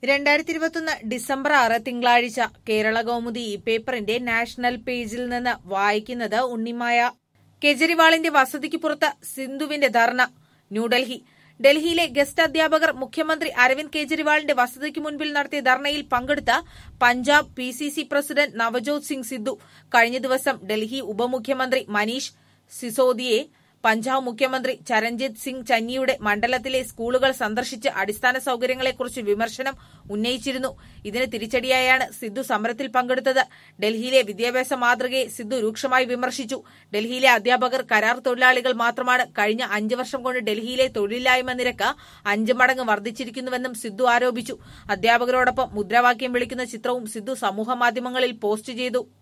രണ്ടായിരത്തി ഇരുപത്തൊന്ന് ഡിസംബർ ആറ് തിങ്കളാഴ്ച കേരള കൗമുദി ഈ പേപ്പറിന്റെ നാഷണൽ പേജിൽ നിന്ന് വായിക്കുന്നത് ഉണ്ണിമായ കെജ്രിവാളിന്റെ വസതിക്ക് പുറത്ത് സിന്ധുവിന്റെ ധർണ ന്യൂഡൽഹി ഡൽഹിയിലെ ഗസ്റ്റ് അധ്യാപകർ മുഖ്യമന്ത്രി അരവിന്ദ് കെജ്രിവാളിന്റെ വസതിക്ക് മുൻപിൽ നടത്തിയ ധർണയിൽ പങ്കെടുത്ത Punjab P C C president Navjot Singh Sidhu കഴിഞ്ഞ ദിവസം ഡൽഹി ഉപമുഖ്യമന്ത്രി മനീഷ് സിസോദിയെ പഞ്ചാബ് മുഖ്യമന്ത്രി ചരൺജിത് സിംഗ് ചന്നിയുടെ മണ്ഡലത്തിലെ സ്കൂളുകൾ സന്ദർശിച്ച് അടിസ്ഥാന സൌകര്യങ്ങളെക്കുറിച്ച് വിമർശനം ഉന്നയിച്ചിരുന്നു ഇതിന് തിരിച്ചടിയായാണ് സിദ്ധു സമരത്തിൽ പങ്കെടുത്തത് ഡൽഹിയിലെ വിദ്യാഭ്യാസ മാതൃകയെ സിദ്ധു രൂക്ഷമായി വിമർശിച്ചു ഡൽഹിയിലെ അധ്യാപകർ കരാർ തൊഴിലാളികൾ മാത്രമാണ് കഴിഞ്ഞ അഞ്ച് വർഷം കൊണ്ട് ഡൽഹിയിലെ തൊഴിലില്ലായ്മ നിരക്ക് അഞ്ച് മടങ്ങ് വർദ്ധിച്ചിരിക്കുന്നുവെന്നും സിദ്ധു ആരോപിച്ചു അധ്യാപകരോടൊപ്പം മുദ്രാവാക്യം വിളിക്കുന്ന ചിത്രവും സിദ്ധു സമൂഹമാധ്യമങ്ങളിൽ പോസ്റ്റ് ചെയ്തു